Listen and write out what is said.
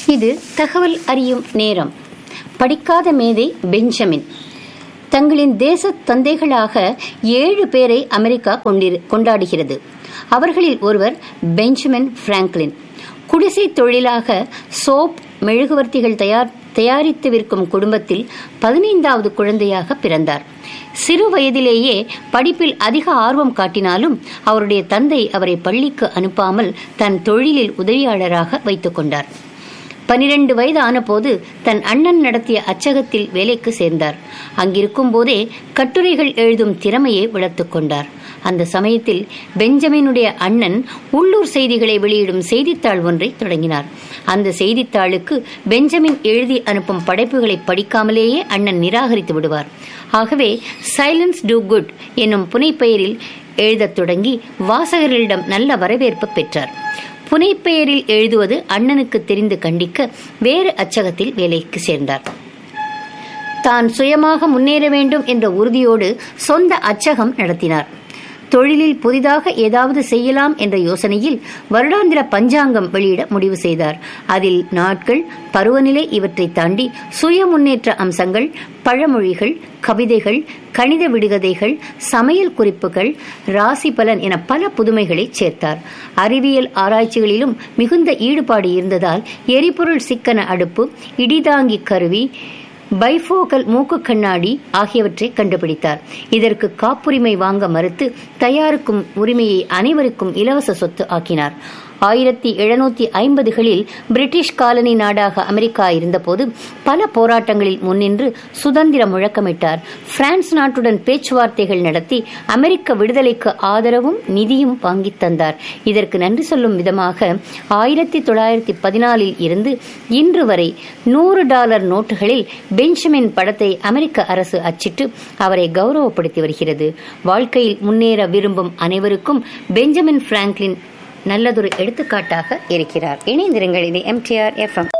இது தகவல் அறியும் நேரம் படிக்காத மேதை பெஞ்சமின் தங்களின் தேச தந்தைகளாக ஏழு பேரை அமெரிக்கா கொண்டிரு- கொண்டாடுகிறது அவர்களில் ஒருவர் பெஞ்சமின் பிராங்க்லின் குடிசை தொழிலாக சோப் மெழுகுவர்த்திகள் தயார் தயாரித்து விற்கும் குடும்பத்தில் பதினைந்தாவது குழந்தையாக பிறந்தார் சிறு வயதிலேயே படிப்பில் அதிக ஆர்வம் காட்டினாலும் அவருடைய தந்தை அவரை பள்ளிக்கு அனுப்பாமல் தன் தொழிலில் உதவியாளராக வைத்துக் கொண்டார் பனிரெண்டு வயது ஆனபோது தன் அண்ணன் நடத்திய அச்சகத்தில் வேலைக்கு சேர்ந்தார் அங்கிருக்கும் போதே கட்டுரைகள் எழுதும் திறமையை வளர்த்துக் கொண்டார் அந்த சமயத்தில் பெஞ்சமினுடைய அண்ணன் உள்ளூர் செய்திகளை வெளியிடும் செய்தித்தாள் ஒன்றை தொடங்கினார் அந்த செய்தித்தாளுக்கு பெஞ்சமின் எழுதி அனுப்பும் படைப்புகளை படிக்காமலேயே அண்ணன் நிராகரித்து விடுவார் ஆகவே சைலன்ஸ் டூ குட் என்னும் புனைப்பெயரில் எழுதத் தொடங்கி வாசகர்களிடம் நல்ல வரவேற்பு பெற்றார் புனைப்பெயரில் எழுதுவது அண்ணனுக்கு தெரிந்து கண்டிக்க வேறு அச்சகத்தில் வேலைக்கு சேர்ந்தார் தான் சுயமாக முன்னேற வேண்டும் என்ற உறுதியோடு சொந்த அச்சகம் நடத்தினார் தொழிலில் புதிதாக ஏதாவது செய்யலாம் என்ற யோசனையில் வருடாந்திர பஞ்சாங்கம் வெளியிட முடிவு செய்தார் அதில் நாட்கள் பருவநிலை இவற்றை தாண்டி சுய முன்னேற்ற அம்சங்கள் பழமொழிகள் கவிதைகள் கணித விடுகதைகள் சமையல் குறிப்புகள் ராசி பலன் என பல புதுமைகளை சேர்த்தார் அறிவியல் ஆராய்ச்சிகளிலும் மிகுந்த ஈடுபாடு இருந்ததால் எரிபொருள் சிக்கன அடுப்பு இடிதாங்கி கருவி பைஃபோகல் மூக்கு கண்ணாடி ஆகியவற்றை கண்டுபிடித்தார் இதற்கு காப்புரிமை வாங்க மறுத்து தயாரிக்கும் உரிமையை அனைவருக்கும் இலவச சொத்து ஆக்கினார் ஆயிரத்தி எழுநூத்தி ஐம்பதுகளில் பிரிட்டிஷ் காலனி நாடாக அமெரிக்கா இருந்தபோது பல போராட்டங்களில் முன்னின்று சுதந்திர முழக்கமிட்டார் பிரான்ஸ் நாட்டுடன் பேச்சுவார்த்தைகள் நடத்தி அமெரிக்க விடுதலைக்கு ஆதரவும் நிதியும் வாங்கித் தந்தார் இதற்கு நன்றி சொல்லும் விதமாக ஆயிரத்தி தொள்ளாயிரத்தி பதினாலில் இருந்து இன்று வரை நூறு டாலர் நோட்டுகளில் பெஞ்சமின் படத்தை அமெரிக்க அரசு அச்சிட்டு அவரை கௌரவப்படுத்தி வருகிறது வாழ்க்கையில் முன்னேற விரும்பும் அனைவருக்கும் பெஞ்சமின் பிராங்க்லின் நல்லதொரு எடுத்துக்காட்டாக இருக்கிறார் இணைந்திருங்கள் இது எம்டிஆர் எஃப்எம்